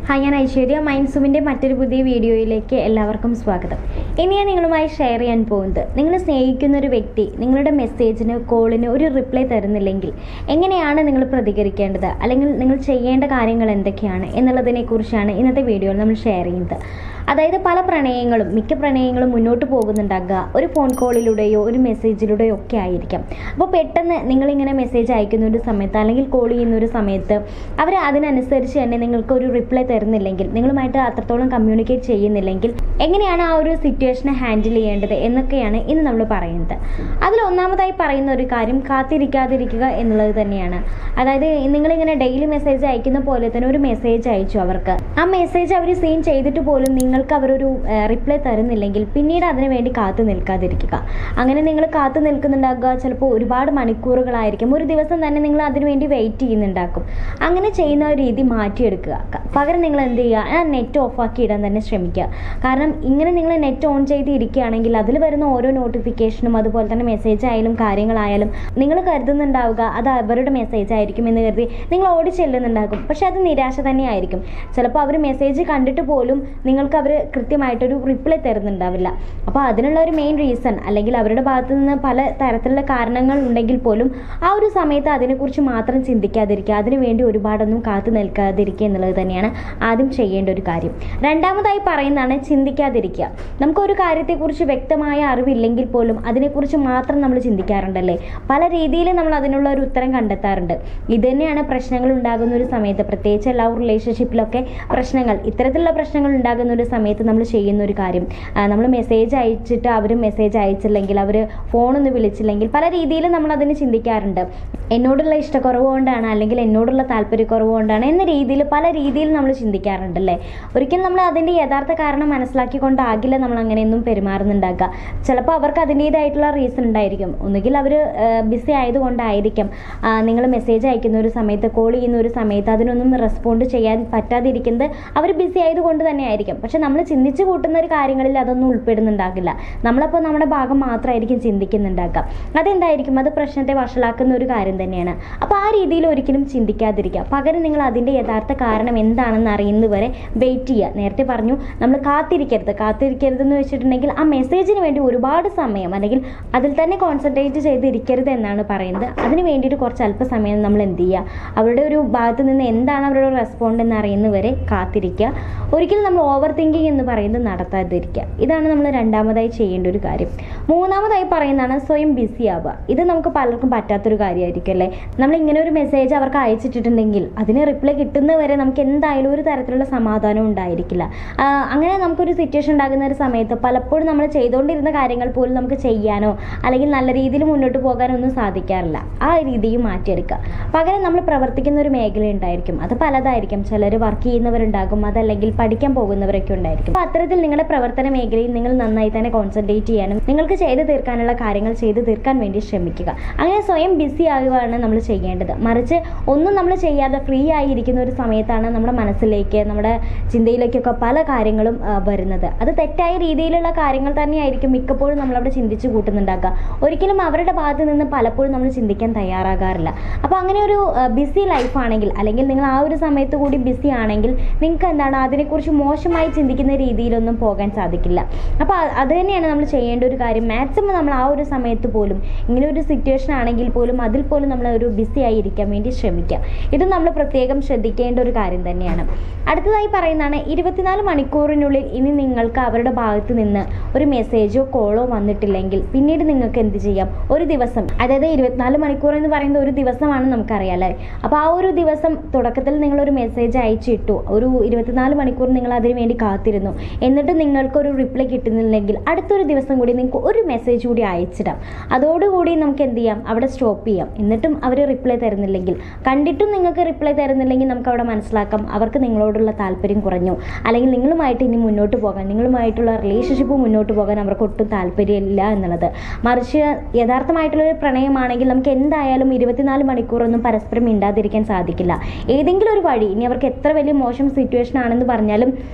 hi ഞാൻ ഐശ്വര്യ മൈൻസുവിൻ്റെ മറ്റൊരു പുതിയ വീഡിയോയിലേക്ക് എല്ലാവർക്കും സ്വാഗതം ഇനി ഞാൻ നിങ്ങളുമായി ഷെയർ ചെയ്യാൻ പോകുന്നത് നിങ്ങൾ സ്നേഹിക്കുന്ന ഒരു വ്യക്തി നിങ്ങളുടെ മെസ്സേജിന് കോളിന് ഒരു റിപ്ലൈ തരുന്നില്ലെങ്കിൽ എങ്ങനെയാണ് നിങ്ങൾ പ്രതികരിക്കേണ്ടത് അല്ലെങ്കിൽ നിങ്ങൾ ചെയ്യേണ്ട കാര്യങ്ങൾ എന്തൊക്കെയാണ് എന്നുള്ളതിനെക്കുറിച്ചാണ് ഇന്നത്തെ വീഡിയോയിൽ നമ്മൾ ഷെയർ ചെയ്യുന്നത് അതായത് പല പ്രണയങ്ങളും മിക്ക പ്രണയങ്ങളും മുന്നോട്ട് പോകുന്നുണ്ടാകുക ഒരു ഫോൺ കോളിലൂടെയോ ഒരു മെസ്സേജിലൂടെയോ ഒക്കെ ആയിരിക്കാം അപ്പോൾ പെട്ടെന്ന് നിങ്ങളിങ്ങനെ മെസ്സേജ് അയക്കുന്ന ഒരു സമയത്ത് അല്ലെങ്കിൽ കോൾ ചെയ്യുന്ന ഒരു സമയത്ത് അവർ അതിനനുസരിച്ച് തന്നെ നിങ്ങൾക്ക് ഒരു റിപ്ലൈ തരുന്നില്ലെങ്കിൽ നിങ്ങളുമായിട്ട് അത്രത്തോളം കമ്മ്യൂണിക്കേറ്റ് ചെയ്യുന്നില്ലെങ്കിൽ എങ്ങനെയാണ് ആ ഒരു സിറ്റുവേഷനെ ഹാൻഡിൽ ചെയ്യേണ്ടത് എന്നൊക്കെയാണ് ഇന്ന് നമ്മൾ പറയുന്നത് അതിൽ ഒന്നാമതായി പറയുന്ന ഒരു കാര്യം കാത്തിരിക്കാതിരിക്കുക എന്നുള്ളത് തന്നെയാണ് അതായത് നിങ്ങളിങ്ങനെ ഡെയിലി മെസ്സേജ് അയക്കുന്ന പോലെ തന്നെ ഒരു മെസ്സേജ് അയച്ചു അവർക്ക് ആ മെസ്സേജ് അവർ സീൻ ചെയ്തിട്ട് പോലും നിങ്ങൾക്ക് അവരൊരു റിപ്ലൈ തരുന്നില്ലെങ്കിൽ പിന്നീട് അതിനു വേണ്ടി കാത്തു നിൽക്കാതിരിക്കുക അങ്ങനെ നിങ്ങൾ കാത്തു നിൽക്കുന്നുണ്ടാകുക ചിലപ്പോൾ ഒരുപാട് മണിക്കൂറുകളായിരിക്കും ഒരു ദിവസം തന്നെ നിങ്ങൾ അതിനു വേണ്ടി വെയിറ്റ് ചെയ്യുന്നുണ്ടാക്കും അങ്ങനെ ചെയ്യുന്ന ഒരു രീതി മാറ്റിയെടുക്കുക ക- പകരം നിങ്ങൾ എന്ത് ചെയ്യുക ആ നെറ്റ് ഓഫാക്കി ഇടാൻ തന്നെ ശ്രമിക്കുക കാരണം ഇങ്ങനെ നിങ്ങൾ നെറ്റ് ഓൺ ചെയ്ത് ഇരിക്കുകയാണെങ്കിൽ അതിൽ വരുന്ന ഓരോ നോട്ടിഫിക്കേഷനും അതുപോലെ തന്നെ മെസ്സേജ് ആയാലും കാര്യങ്ങളായാലും നിങ്ങൾ കരുതുന്നുണ്ടാവുക അത് അവരുടെ മെസ്സേജ് ആയിരിക്കും എന്ന് കരുതി നിങ്ങൾ ഓടി ചെല്ലുന്നുണ്ടാകും പക്ഷെ അത് നിരാശ തന്നെയായിരിക്കും ചിലപ്പോൾ അവർ മെസ്സേജ് കണ്ടിട്ട് പോലും നിങ്ങൾക്ക് അവർ കൃത്യമായിട്ടൊരു റിപ്ലൈ തരുന്നുണ്ടാവില്ല അപ്പോൾ അതിനുള്ള ഒരു മെയിൻ റീസൺ അല്ലെങ്കിൽ അവരുടെ ഭാഗത്ത് നിന്ന് പല തരത്തിലുള്ള കാരണങ്ങൾ ഉണ്ടെങ്കിൽ പോലും ആ ഒരു സമയത്ത് അതിനെക്കുറിച്ച് മാത്രം ചിന്തിക്കാതിരിക്കുക അതിനു വേണ്ടി ഒരുപാടൊന്നും കാത്തു നിൽക്കാതിരിക്കുക എന്നുള്ളത് തന്നെയാണ് ആദ്യം ചെയ്യേണ്ട ഒരു കാര്യം രണ്ടാമതായി പറയുന്നതാണ് ചിന്തിക്കാതിരിക്കുക നമുക്കൊരു കാര്യത്തെക്കുറിച്ച് വ്യക്തമായ അറിവില്ലെങ്കിൽ പോലും അതിനെക്കുറിച്ച് മാത്രം നമ്മൾ ചിന്തിക്കാറുണ്ടല്ലേ പല രീതിയിൽ നമ്മൾ അതിനുള്ള ഒരു ഉത്തരം കണ്ടെത്താറുണ്ട് ഇത് തന്നെയാണ് പ്രശ്നങ്ങൾ ഉണ്ടാകുന്ന ഒരു സമയത്ത് പ്രത്യേകിച്ച് ലവ് റിലേഷൻഷിപ്പിലൊക്കെ പ്രശ്നങ്ങൾ ഇത്തരത്തിലുള്ള പ്രശ്നങ്ങൾ ഉണ്ടാകുന്ന ഒരു സമയത്ത് നമ്മൾ ചെയ്യുന്ന ഒരു കാര്യം നമ്മൾ മെസ്സേജ് അയച്ചിട്ട് അവർ മെസ്സേജ് അയച്ചില്ലെങ്കിൽ അവർ ഫോണൊന്ന് വിളിച്ചില്ലെങ്കിൽ പല രീതിയിലും നമ്മൾ അതിന് ചിന്തിക്കാറുണ്ട് എന്നോടുള്ള ഇഷ്ടക്കുറവ് കൊണ്ടാണ് അല്ലെങ്കിൽ എന്നോടുള്ള താല്പര്യക്കുറവ് കൊണ്ടാണ് എന്ന രീതിയിൽ പല രീതിയിൽ നമ്മൾ ചിന്തിക്കാറുണ്ടല്ലേ ഒരിക്കലും നമ്മൾ അതിൻ്റെ യഥാർത്ഥ കാരണം മനസ്സിലാക്കിക്കൊണ്ടാകില്ല നമ്മൾ അങ്ങനെയൊന്നും പെരുമാറുന്നുണ്ടാക്കുക ചിലപ്പോൾ അവർക്ക് അതിൻ്റേതായിട്ടുള്ള റീസൺ ഉണ്ടായിരിക്കും ഒന്നുകിൽ അവർ ബിസി ആയതുകൊണ്ടായിരിക്കും നിങ്ങൾ മെസ്സേജ് അയക്കുന്ന ഒരു സമയത്ത് കോൾ ചെയ്യുന്ന ഒരു സമയത്ത് അതിനൊന്നും റെസ്പോണ്ട് ചെയ്യാൻ പറ്റാതിരിക്കുന്നത് അവർ ബിസി ആയതുകൊണ്ട് തന്നെ ആയിരിക്കും പക്ഷെ നമ്മൾ ചിന്തിച്ച് കൂട്ടുന്ന ഒരു കാര്യങ്ങളിൽ അതൊന്നും ഉൾപ്പെടുന്നുണ്ടാകില്ല നമ്മളപ്പോൾ നമ്മുടെ ഭാഗം മാത്രമായിരിക്കും ചിന്തിക്കുന്നുണ്ടാക്കുക അതെന്തായിരിക്കും അത് പ്രശ്നത്തെ വഷളാക്കുന്ന ഒരു കാര്യം തന്നെയാണ് അപ്പോൾ ആ രീതിയിൽ ഒരിക്കലും ചിന്തിക്കാതിരിക്കുക പകരം നിങ്ങൾ അതിൻ്റെ യഥാർത്ഥ കാരണം എന്താണെന്ന് അറിയുന്നത് വരെ വെയിറ്റ് ചെയ്യുക നേരത്തെ പറഞ്ഞു നമ്മൾ കാത്തിരിക്കരുത് കാത്തിരിക്കരുത് എന്ന് വെച്ചിട്ടുണ്ടെങ്കിൽ ആ മെസ്സേജിന് വേണ്ടി ഒരുപാട് സമയം അല്ലെങ്കിൽ അതിൽ തന്നെ കോൺസെൻട്രേറ്റ് ചെയ്തിരിക്കരുത് എന്നാണ് പറയുന്നത് അതിന് വേണ്ടിയിട്ട് കുറച്ച് അല്പസമയം നമ്മൾ എന്ത് ചെയ്യുക അവരുടെ ഒരു ഭാഗത്ത് നിന്ന് എന്താണ് അവരുടെ റെസ്പോണ്ട് എന്ന് അറിയുന്നത് വരെ കാത്തിരിക്കുക ഒരിക്കലും നമ്മൾ ഓവർ തിങ്കിങ് എന്ന് പറയുന്നത് നടത്താതിരിക്കുക ഇതാണ് നമ്മൾ രണ്ടാമതായി ചെയ്യേണ്ട ഒരു കാര്യം മൂന്നാമതായി പറയുന്നതാണ് സ്വയം ബിസി ആവുക ഇത് നമുക്ക് പലർക്കും പറ്റാത്തൊരു കാര്യമായിരിക്കും അല്ലേ നമ്മൾ ഇങ്ങനെ ഒരു മെസ്സേജ് അവർക്ക് അയച്ചിട്ടുണ്ടെങ്കിൽ അതിന് റിപ്ലൈ കിട്ടുന്നവരെ നമുക്ക് എന്തായാലും ഒരു തരത്തിലുള്ള സമാധാനം ഉണ്ടായിരിക്കില്ല ആ, അങ്ങനെ നമുക്കൊരു സിറ്റുവേഷൻ ഉണ്ടാകുന്ന ഒരു സമയത്ത് പലപ്പോഴും നമ്മൾ ചെയ്തുകൊണ്ടിരുന്ന കാര്യങ്ങൾ പോലും നമുക്ക് ചെയ്യാനോ അല്ലെങ്കിൽ നല്ല രീതിയിൽ മുന്നോട്ട് പോകാനോ ഒന്നും സാധിക്കാറില്ല ആ രീതിയും മാറ്റിയെടുക്കുക പകരം നമ്മൾ പ്രവർത്തിക്കുന്ന ഒരു മേഖല ഉണ്ടായിരിക്കും അത് പലതായിരിക്കും ചിലർ വർക്ക് ചെയ്യുന്നവരുണ്ടാകും അതല്ലെങ്കിൽ പഠിക്കാൻ പോകുന്നവരൊക്കെ ഉണ്ടായിരിക്കും അപ്പോൾ അത്തരത്തിൽ നിങ്ങളുടെ പ്രവർത്തന മേഖലയിൽ നിങ്ങൾ നന്നായി തന്നെ കോൺസെൻട്രേറ്റ് ചെയ്യാനും നിങ്ങൾക്ക് ചെയ്തു തീർക്കാനുള്ള കാര്യങ്ങൾ ചെയ്തു തീർക്കാൻ വേണ്ടി ശ്രമിക്കുക അങ്ങനെ സ്വയം ബിസി ആകുകയാണ് നമ്മൾ ചെയ്യേണ്ടത് മറിച്ച് ഒന്നും നമ്മൾ ചെയ്യാതെ ഫ്രീ ആയിരിക്കുന്ന ഒരു സമയത്താണ് നമ്മുടെ മനസ്സിലേക്ക് നമ്മുടെ ചിന്തയിലേക്കൊക്കെ പല കാര്യങ്ങളും ആ, വരുന്നത് അത് തെറ്റായ രീതിയിലുള്ള കാര്യങ്ങൾ തന്നെയായിരിക്കും മിക്കപ്പോഴും നമ്മളവിടെ ചിന്തിച്ചു കൂട്ടുന്നുണ്ടാക്കുക ഒരിക്കലും അവരുടെ ഭാഗത്ത് നിന്ന് പലപ്പോഴും നമ്മൾ ചിന്തിക്കാൻ തയ്യാറാകാറില്ല അപ്പോൾ അങ്ങനെ ഒരു ബിസി ലൈഫാണെങ്കിൽ അല്ലെങ്കിൽ നിങ്ങൾ ആ ഒരു സമയത്ത് കൂടി ബിസി ആണെങ്കിൽ നിങ്ങൾക്ക് എന്താണ് അതിനെക്കുറിച്ച് മോശമായി ചിന്തിക്കുന്ന രീതിയിലൊന്നും പോകാൻ സാധിക്കില്ല അപ്പോൾ അ- അത് തന്നെയാണ് നമ്മൾ ചെയ്യേണ്ട ഒരു കാര്യം മാക്സിമം നമ്മൾ ആ ഒരു സമയത്ത് പോലും ഇങ്ങനെ ഒരു സിറ്റുവേഷൻ ആണെങ്കിൽ പോലും അതിൽ പോലും നമ്മൾ ഒരു ബിസി ആയി ഇരിക്കാൻ വേണ്ടി ശ്രമിക്കുക ഇത് നമ്മൾ പ്രത്യേകം ശ്രദ്ധിക്കേണ്ട ഒരു കാര്യം തന്നെയാണ് അടുത്തതായി പറയുന്നതാണ് ഇരുപത്തിനാല് മണിക്കൂറിനുള്ളിൽ ഇനി നിങ്ങൾക്ക് അവരുടെ ഭാഗത്ത് നിന്ന് ഒരു മെസ്സേജോ കോളോ വന്നിട്ടില്ലെങ്കിൽ പിന്നീട് നിങ്ങൾക്ക് എന്ത് ചെയ്യാം ഒരു ദിവസം അതായത് ഇരുപത്തിനാല് മണിക്കൂർ എന്ന് പറയുന്നത് ഒരു ദിവസമാണ് നമുക്കറിയാം അല്ലേ അപ്പോൾ ആ ഒരു ദിവസം തുടക്കത്തിൽ നിങ്ങളൊരു മെസ്സേജ് അയച്ചിട്ടു ഒരു ഇരുപത്തിനാല് മണിക്കൂർ നിങ്ങൾ അതിന് വേണ്ടി കാത്തിരുന്നു എന്നിട്ട് നിങ്ങൾക്കൊരു റിപ്ലൈ കിട്ടുന്നില്ലെങ്കിൽ അടുത്തൊരു ദിവസം കൂടി നിങ്ങൾക്ക് ഒരു മെസ്സേജ് കൂടി അയച്ചിടാം അതോടുകൂടി നമുക്ക് എന്ത് ചെയ്യാം അവിടെ സ്റ്റോപ്പ് ചെയ്യാം എന്നിട്ടും അവർ റിപ്ലൈ തരുന്നില്ലെങ്കിൽ കണ്ടിട്ടും നിങ്ങൾക്ക് റിപ്ലൈ തരുന്നില്ലെങ്കിൽ നമുക്ക് അവിടെ മനസ്സിലാക്കാം അവർക്ക് നിങ്ങളോടുള്ള താല്പര്യം കുറഞ്ഞു അല്ലെങ്കിൽ നിങ്ങളുമായിട്ട് ഇനി മുന്നോട്ട് പോകാൻ നിങ്ങളുമായിട്ടുള്ള റിലേഷൻഷിപ്പ് മുന്നോട്ട് പോകാൻ അവർക്ക് ഒട്ടും താല്പര്യമില്ല എന്നുള്ളത് മറിച്ച് യഥാർത്ഥമായിട്ടുള്ള ഒരു പ്രണയമാണെങ്കിൽ നമുക്ക് എന്തായാലും ഇരുപത്തിനാല് മണിക്കൂറൊന്നും പരസ്പരം മിണ്ടാതിരിക്കാൻ സാധിക്കില്ല ഏതെങ്കിലും ഒരു വഴി ഇനി അവർക്ക് എത്ര വലിയ മോശം സിറ്റുവേഷൻ ആണെന്ന് പറഞ്ഞാലും അവർ എന്ത്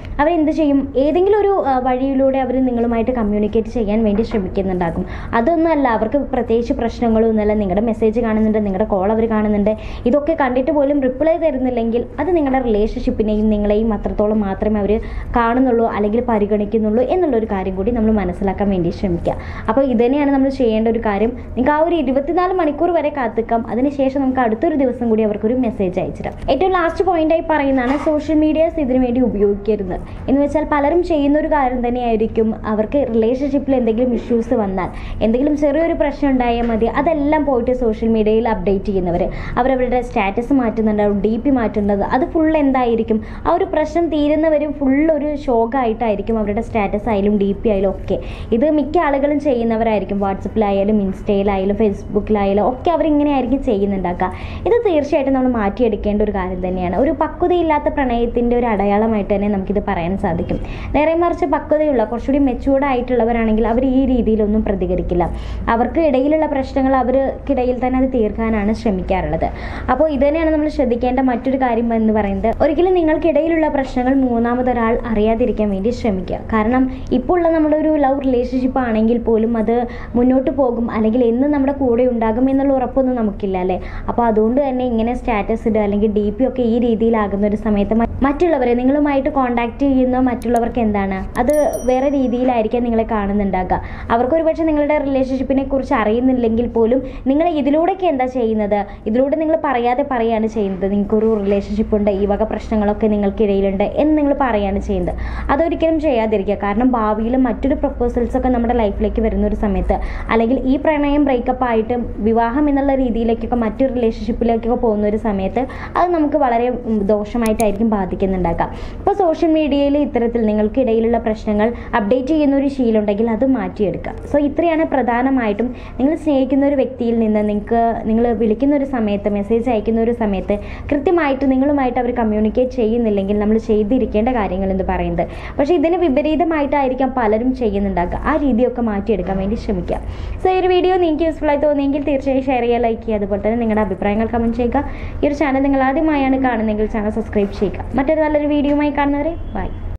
അവരെന്ത് ചെയ്യും ഏതെങ്കിലും ഒരു ആ, വഴിയിലൂടെ അവർ നിങ്ങളുമായിട്ട് കമ്മ്യൂണിക്കേറ്റ് ചെയ്യാൻ വേണ്ടി ശ്രമിക്കുന്നുണ്ടാകും അതൊന്നുമല്ല അവർക്ക് പ്രത്യേകിച്ച് പ്രശ്നങ്ങളൊന്നുമല്ല നിങ്ങളുടെ മെസ്സേജ് കാണുന്നുണ്ട് നിങ്ങളുടെ കോൾ അവർ കാണുന്നുണ്ട് ഇതൊക്കെ കണ്ടിട്ട് പോലും റിപ്ലൈ തരുന്നില്ലെങ്കിൽ അത് നിങ്ങളുടെ റിലേഷൻഷിപ്പിനെയും നിങ്ങളെയും അത്രത്തോളം മാത്രമേ അവർ കാണുന്നുള്ളൂ അല്ലെങ്കിൽ പരിഗണിക്കുന്നുള്ളൂ എന്നുള്ളൊരു കാര്യം കൂടി നമ്മൾ മനസ്സിലാക്കാൻ വേണ്ടി ശ്രമിക്കുക അപ്പോൾ ഇത് തന്നെയാണ് നമ്മൾ ചെയ്യേണ്ട ഒരു കാര്യം നിങ്ങൾക്ക് ആ ഒരു ഇരുപത്തിനാല് മണിക്കൂർ വരെ കാത്തിക്കാം അതിനുശേഷം നമുക്ക് അടുത്തൊരു ദിവസം കൂടി അവർക്കൊരു മെസ്സേജ് അയച്ചിടാം ഏറ്റവും ലാസ്റ്റ് പോയിന്റായി പറയുന്നതാണ് സോഷ്യൽ മീഡിയാസ് ഇതിനു വേണ്ടി ഉപയോഗിക്കരുത് എന്ന് വെച്ചാൽ പലരും ചെയ്യുന്ന ഒരു കാര്യം തന്നെയായിരിക്കും അവർക്ക് റിലേഷൻഷിപ്പിൽ എന്തെങ്കിലും ഇഷ്യൂസ് വന്നാൽ എന്തെങ്കിലും ചെറിയൊരു പ്രശ്നം ഉണ്ടായാൽ മതി അതെല്ലാം പോയിട്ട് സോഷ്യൽ മീഡിയയിൽ അപ്ഡേറ്റ് ചെയ്യുന്നവർ അവരവരുടെ സ്റ്റാറ്റസ് മാറ്റുന്നുണ്ടാവും ഡി പി മാറ്റുന്നത് അത് ഫുൾ എന്തായിരിക്കും ആ ഒരു പ്രശ്നം തീരുന്നവരും ഫുൾ ഒരു ഷോക്കായിട്ടായിരിക്കും അവരുടെ സ്റ്റാറ്റസ് ആയാലും ഡി പി ആയാലും ഒക്കെ ഇത് മിക്ക ആളുകളും ചെയ്യുന്നവരായിരിക്കും വാട്സപ്പിലായാലും ഇൻസ്റ്റയിലായാലും ഫേസ്ബുക്കിലായാലും ഒക്കെ അവരിങ്ങനെ ആയിരിക്കും ചെയ്യുന്നുണ്ടാക്കുക ഇത് തീർച്ചയായിട്ടും നമ്മൾ മാറ്റിയെടുക്കേണ്ട ഒരു കാര്യം തന്നെയാണ് ഒരു പക്വതയില്ലാത്ത പ്രണയത്തിൻ്റെ ഒരു അടയാളമായിട്ട് തന്നെ നമുക്കിത് പറയാൻ സാധിക്കും നേരെ മറിച്ച് പക്വതയുള്ള കുറച്ചുകൂടി മെച്ചൂർഡ് ആയിട്ടുള്ളവരാണെങ്കിൽ അവർ ഈ രീതിയിലൊന്നും പ്രതികരിക്കില്ല അവർക്ക് ഇടയിലുള്ള പ്രശ്നങ്ങൾ അവർക്കിടയിൽ തന്നെ അത് തീർക്കാനാണ് ശ്രമിക്കാറുള്ളത് അപ്പോൾ ഇത് തന്നെയാണ് നമ്മൾ ശ്രദ്ധിക്കേണ്ട മറ്റൊരു കാര്യം എന്ന് പറയുന്നത് ഒരിക്കലും നിങ്ങൾക്കിടയിലുള്ള പ്രശ്നങ്ങൾ മൂന്നാമതൊരാൾ അറിയാതിരിക്കാൻ വേണ്ടി ശ്രമിക്കുക കാരണം ഇപ്പോൾ ഉള്ള നമ്മുടെ ഒരു ലവ് റിലേഷൻഷിപ്പ് ആണെങ്കിൽ പോലും അത് മുന്നോട്ട് പോകും അല്ലെങ്കിൽ എന്നും നമ്മുടെ കൂടെ ഉണ്ടാകും എന്നുള്ള ഉറപ്പൊന്നും നമുക്കില്ല അല്ലേ അപ്പോൾ അതുകൊണ്ട് തന്നെ ഇങ്ങനെ സ്റ്റാറ്റസ് ഇടുക അല്ലെങ്കിൽ ഡി പി ഒക്കെ ഈ രീതിയിലാകുന്ന ഒരു സമയത്ത് മ- മറ്റുള്ളവരെ നിങ്ങളുമായിട്ട് കോണ്ടാക്ട് ചെയ്യുന്ന മറ്റുള്ളവർക്ക് എന്താണ് അത് വേറെ രീതിയിലായിരിക്കാം നിങ്ങളെ കാണുന്നുണ്ടാകുക അവർക്ക് ഒരുപക്ഷെ നിങ്ങളുടെ റിലേഷൻഷിപ്പിനെ കുറിച്ച് അറിയുന്നില്ലെങ്കിൽ പോലും നിങ്ങൾ ഇതിലൂടെയൊക്കെ എന്താ ചെയ്യുന്നത് ഇതിലൂടെ നിങ്ങൾ പറയാതെ പറയാണ് ചെയ്യുന്നത് നിങ്ങൾക്കൊരു റിലേഷൻഷിപ്പ് ഉണ്ട് ഈ വക പ്രശ്നങ്ങളൊക്കെ നിങ്ങൾക്കിടയിലുണ്ട് എന്ന് നിങ്ങൾ പറയാണ് ചെയ്യുന്നത് അതൊരിക്കലും ചെയ്യാതിരിക്കുക കാരണം ഭാവിയിൽ മറ്റൊരു പ്രപ്പോസൽസ് ഒക്കെ നമ്മുടെ ലൈഫിലേക്ക് വരുന്ന ഒരു സമയത്ത് അല്ലെങ്കിൽ ഈ പ്രണയം ബ്രേക്കപ്പ് ആയിട്ട് വിവാഹം എന്നുള്ള രീതിയിലേക്കൊക്കെ മറ്റൊരു റിലേഷൻഷിപ്പിലേക്കൊക്കെ പോകുന്ന ഒരു സമയത്ത് അത് നമുക്ക് വളരെ ഉം, ദോഷമായിട്ടായിരിക്കും ബാധിക്കുന്നുണ്ടാക്കുക അപ്പോൾ സോഷ്യൽ മീഡിയയിൽ ഇത്തരത്തിൽ നിങ്ങൾക്കിടയിലുള്ള പ്രശ്നങ്ങൾ അപ്ഡേറ്റ് ചെയ്യുന്ന ഒരു ശീലം ഉണ്ടെങ്കിൽ അത് മാറ്റിയെടുക്കുക സോ ഇത്രയാണ് പ്രധാനമായിട്ടും നിങ്ങൾ സ്നേഹിക്കുന്ന ഒരു വ്യക്തിയിൽ നിന്ന് നിങ്ങൾക്ക് നിങ്ങൾ വിളിക്കുന്ന ഒരു സമയത്ത് മെസ്സേജ് അയക്കുന്ന ഒരു സമയത്ത് കൃത്യമായിട്ട് നിങ്ങളുമായിട്ട് അവർ കമ്മ്യൂണിക്കേറ്റ് ചെയ്യുന്നില്ലെങ്കിൽ നമ്മൾ ചെയ്തിരിക്കേണ്ട കാര്യങ്ങൾ എന്ന് പറയുന്നത് പക്ഷേ ഇതിന് വിപരീതമായിട്ടായിരിക്കാം പലരും ചെയ്യുന്നുണ്ടാക്കുക ആ രീതിയൊക്കെ മാറ്റിയെടുക്കാൻ വേണ്ടി ശ്രമിക്കുക സോ ഈ ഒരു വീഡിയോ നിങ്ങൾക്ക് യൂസ്ഫുൾ ആയി തോന്നിയെങ്കിൽ തീർച്ചയായും ഷെയർ ചെയ്യുക ലൈക്ക് ചെയ്യുക അതുപോലെ തന്നെ നിങ്ങളുടെ അഭിപ്രായങ്ങൾ കമൻറ്റ് ചെയ്യുക ഈ ഒരു ചാനൽ നിങ്ങൾ ആദ്യമായാണ് കാണുന്നതെങ്കിൽ ചാനൽ സബ്സ്ക്രൈബ് ചെയ്യുക മറ്റൊരു നല്ലൊരു വീഡിയോയുമായി കാണുന്നവരെ ബൈ